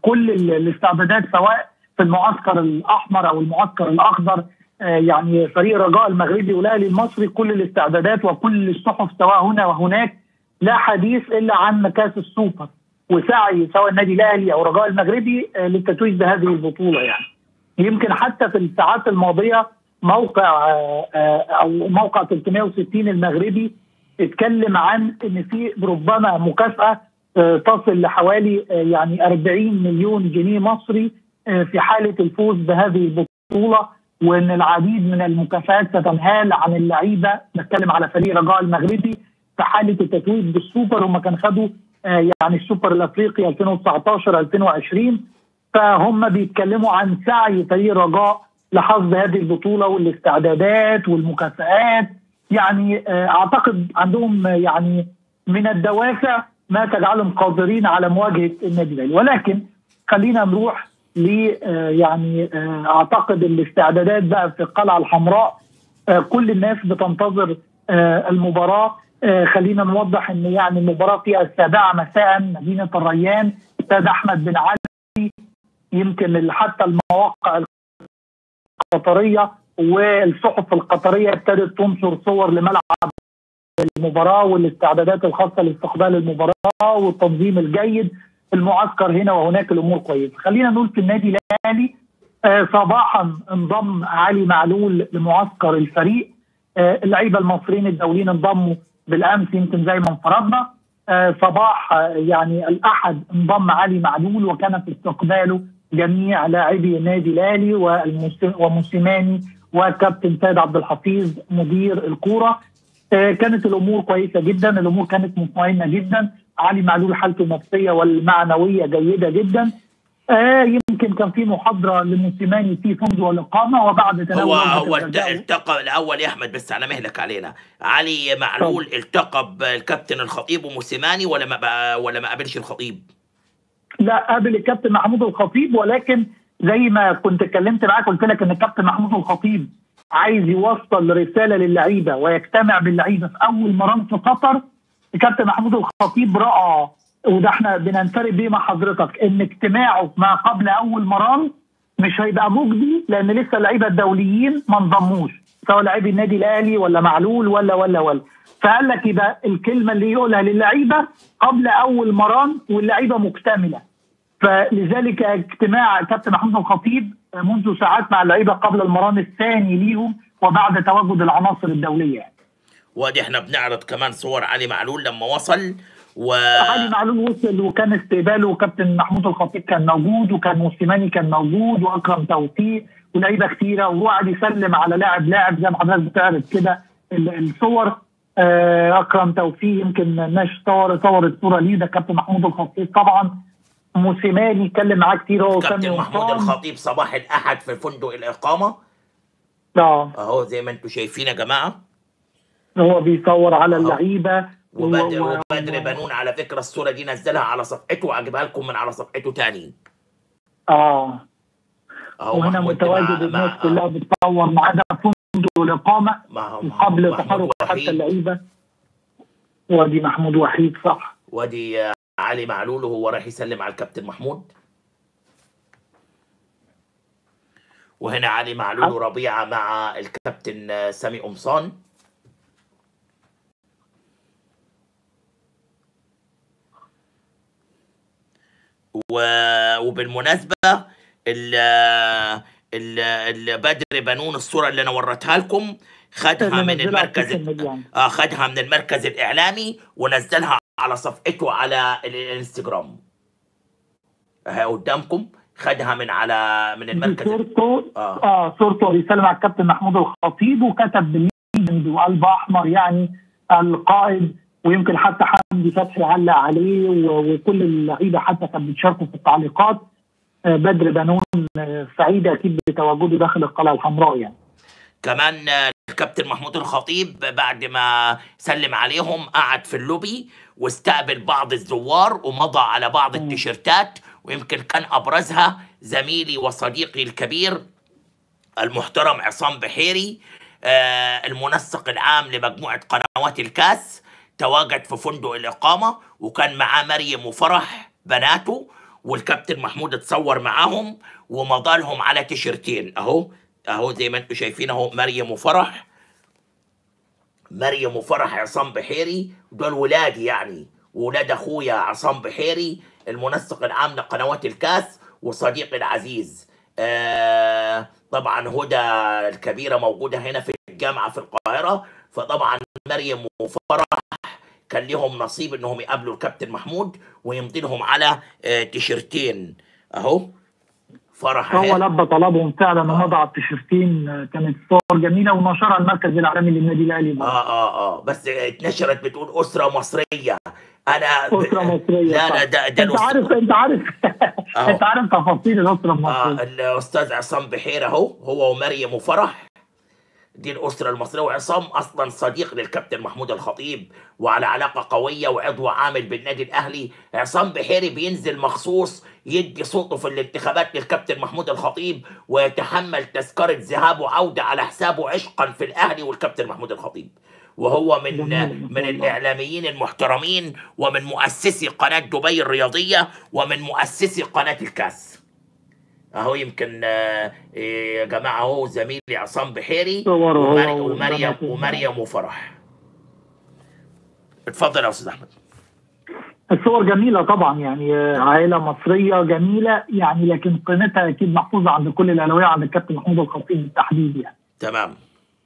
كل ال- الاستعدادات سواء في المعسكر الاحمر او المعسكر الاخضر آه، يعني فريق رجاء المغربي والاهلي المصري كل الاستعدادات وكل الصحف سواء هنا وهناك لا حديث الا عن كاس السوبر وسعي سواء النادي الاهلي او رجاء المغربي آه، للتتويج بهذه البطوله يعني يمكن حتى في الساعات الماضيه موقع آه، آه، او موقع 360 المغربي اتكلم عن ان في ربما مكافاه آه، تصل لحوالي آه، يعني 40 مليون جنيه مصري آه، في حاله الفوز بهذه البطوله وان العديد من المكافآت ستنهال عن اللعيبه بتكلم على فريق رجاء المغربي في حاله التتويج بالسوبر هم كان خدوا آه، يعني السوبر الافريقي 2019 2020 فهم بيتكلموا عن سعي فريق رجاء لحصد هذه البطوله والاستعدادات والمكافآت يعني آه، اعتقد عندهم آه، يعني من الدوافع ما تجعلهم قادرين على مواجهه النادي الاهلي ولكن خلينا نروح ل آه، يعني آه، اعتقد الاستعدادات بقى في القلعه الحمراء آه، كل الناس بتنتظر آه، المباراه آه، خلينا نوضح ان يعني المباراه في السابعه مساء مدينه الريان استاد احمد بن علي يمكن حتى المواقع القطريه والصحف القطريه ابتدت تنشر صور لملعب المباراه والاستعدادات الخاصه لاستقبال المباراه والتنظيم الجيد المعسكر هنا وهناك الامور كويسه خلينا نقول في النادي الاهلي آه، صباحا انضم علي معلول لمعسكر الفريق آه، اللعيبه المصريين الدوليين انضموا بالامس يمكن زي ما انفردنا آه، صباح آه، يعني الاحد انضم علي معلول وكان في استقباله جميع لاعبي النادي الاهلي والمس- وموسيماني وكابتن سيد عبد الحفيظ مدير الكوره آه، كانت الامور كويسه جدا الامور كانت مطمئنه جدا علي معلول حالته النفسيه والمعنويه جيده جدا آه يمكن كان في محاضره لموسيماني في فندق الاقامه وبعد تناول هو وجبة هو الت- الغداء. التقى الاول يا احمد بس على مهلك علينا علي معلول التقى بالكابتن الخطيب وموسيماني ولا ما بقى- ولا ما قابلش الخطيب لا قابل الكابتن محمود الخطيب ولكن زي ما كنت اتكلمت معاك قلت لك ان الكابتن محمود الخطيب عايز يوصل رساله للعيبه ويجتمع باللعيبه في اول مران في قطر الكابتن محمود الخطيب راى وده احنا بننفرد بيه مع حضرتك ان اجتماعه ما قبل اول مران مش هيبقى مجدي لان لسه اللعيبه الدوليين ما انضموش سواء لاعبي النادي الاهلي ولا معلول ولا ولا ولا فقال لك يبقى الكلمه اللي يقولها للعيبه قبل اول مران واللعيبه مكتمله فلذلك اجتماع كابتن محمود الخطيب منذ ساعات مع اللعيبه قبل المران الثاني ليهم وبعد تواجد العناصر الدوليه يعني. وادي احنا بنعرض كمان صور علي معلول لما وصل و علي معلول وصل وكان استقباله كابتن محمود الخطيب كان موجود وكان موسيماني كان موجود واكرم توفيق ولاعيبه كتيره وقعد يسلم على لاعب لاعب زي ما حضرتك بتعرض كده ال- الصور آه، اكرم توفيق يمكن الناس صور صور الصوره ليه ده كابتن محمود الخطيب طبعا موسيماني اتكلم معاه كتير هو وسامي كابتن محمود قمصان. الخطيب صباح الاحد في فندق الاقامه اه اهو زي ما انتم شايفين يا جماعه هو بيصور على آه. اللعيبه وبدر و- و- وبدر بنون على فكره الصوره دي نزلها على صفحته وعجبها لكم من على صفحته تاني اه اهو وهنا محمود متواجد مع- الناس مع- كلها بتصور معاه ده فندق الاقامه مع قبل محمود تحرك حتى وحيد اللعيبه وادي محمود وحيد صح وادي آه، علي معلول وهو رايح يسلم على الكابتن محمود وهنا علي معلول وربيعه مع الكابتن آه، سامي قمصان و- وبالمناسبه ال ال ال بدر بنون الصوره اللي انا وريتها لكم خدها اللي من نزلها المركز السوشيال ميديا. اه خدها من المركز الاعلامي ونزلها على صفحته على ال- الانستجرام اهي قدامكم خدها من على من دي المركز صورته آه. اه صورته بيسلم على الكابتن محمود الخطيب وكتب باليد وقلب احمر يعني القائد ويمكن حتى حمدي فتحي علق عليه و- وكل اللعيبه حتى كانت بتشاركوا في التعليقات آه، بدر بنون آه، سعيد اكيد بتواجده داخل القلعه الحمراء يعني كمان آه، الكابتن محمود الخطيب بعد ما سلم عليهم قعد في اللوبي واستقبل بعض الزوار ومضى على بعض التيشيرتات ويمكن كان ابرزها زميلي وصديقي الكبير المحترم عصام بحيري آه، المنسق العام لمجموعة قنوات الكاس تواجد في فندق الإقامة وكان معاه مريم وفرح بناته والكابتن محمود اتصور معاهم ومضى لهم على تيشرتين اهو اهو زي ما انتم شايفين اهو مريم وفرح مريم وفرح عصام بحيري دول ولادي يعني ولاد اخويا عصام بحيري المنسق العام لقنوات الكاس وصديقي العزيز آه طبعا هدى الكبيره موجوده هنا في الجامعه في القاهره فطبعا مريم وفرح كان لهم نصيب انهم يقابلوا الكابتن محمود ويمضي لهم على آه تيشرتين اهو فرح هو أهي. لبى طلبهم فعلا ومضى على التيشيرتين آه، كانت صور جميله ونشرها المركز الاعلامي للنادي الاهلي برضه. اه اه اه بس اتنشرت بتقول اسره مصريه انا اسره مصريه لا صح. لا ده ده انت الأس- عارف انت عارف أهو. انت عارف تفاصيل الاسره آه المصريه الاستاذ عصام بحير اهو هو ومريم وفرح دي الاسره المصريه وعصام اصلا صديق للكابتن محمود الخطيب وعلى علاقه قويه وعضو عامل بالنادي الاهلي عصام بحيري بينزل مخصوص يدي صوته في الانتخابات للكابتن محمود الخطيب ويتحمل تذكره ذهاب وعوده على حسابه عشقا في الاهلي والكابتن محمود الخطيب وهو من جميل، ما شاء من الله. الاعلاميين المحترمين ومن مؤسسي قناه دبي الرياضيه ومن مؤسسي قناه الكاس اهو يمكن آه، إيه يا جماعه اهو زميلي عصام بحيري صور هو ومري- ومريم والبنات. ومريم وفرح اتفضل يا استاذ احمد الصور جميله طبعا يعني آه، عائله مصريه جميله يعني لكن قيمتها اكيد محفوظه عند كل الاهلاويه عند الكابتن محمود الخطيب بالتحديد يعني تمام